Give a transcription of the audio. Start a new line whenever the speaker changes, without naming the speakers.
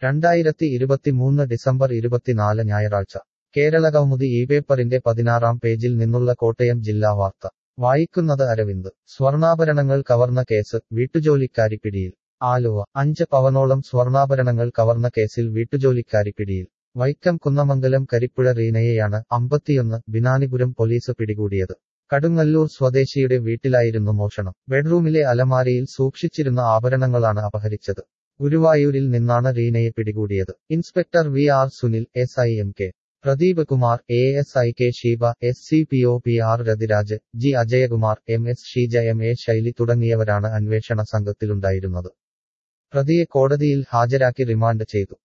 രണ്ടായിരത്തി ഇരുപത്തിമൂന്ന് ഡിസംബർ ഇരുപത്തിനാല് ഞായറാഴ്ച കേരള കൗമുദി ഈ പേപ്പറിന്റെ പതിനാറാം പേജിൽ നിന്നുള്ള കോട്ടയം ജില്ലാ വാർത്ത വായിക്കുന്നത് അരവിന്ദ് സ്വർണ്ണാഭരണങ്ങൾ കവർന്ന കേസ് വീട്ടുജോലിക്കാരി പിടിയിൽ ആലുവ അഞ്ച് പവനോളം സ്വർണ്ണാഭരണങ്ങൾ കവർന്ന കേസിൽ വീട്ടുജോലിക്കാരി പിടിയിൽ വൈക്കം കുന്നമംഗലം കരിപ്പുഴ റീനയെയാണ് അമ്പത്തിയൊന്ന് ബിനാനിപുരം പോലീസ് പിടികൂടിയത് കടുങ്ങല്ലൂർ സ്വദേശിയുടെ വീട്ടിലായിരുന്നു മോഷണം ബെഡ്റൂമിലെ അലമാരയിൽ സൂക്ഷിച്ചിരുന്ന ആഭരണങ്ങളാണ് അപഹരിച്ചത് ഗുരുവായൂരിൽ നിന്നാണ് റീനയെ പിടികൂടിയത് inspector V R Sunil S I M K Pradeep Kumar A S I K Sheeba S C P O P R Rathiraj G Ajayakumar M S Sheeja M A Shaili തുടങ്ങിയവരാണ് അന്വേഷണ സംഘത്തിലുണ്ടായിരുന്നത് പ്രതിയെ കോടതിയിൽ ഹാജരാക്കി റിമാൻഡ് ചെയ്തു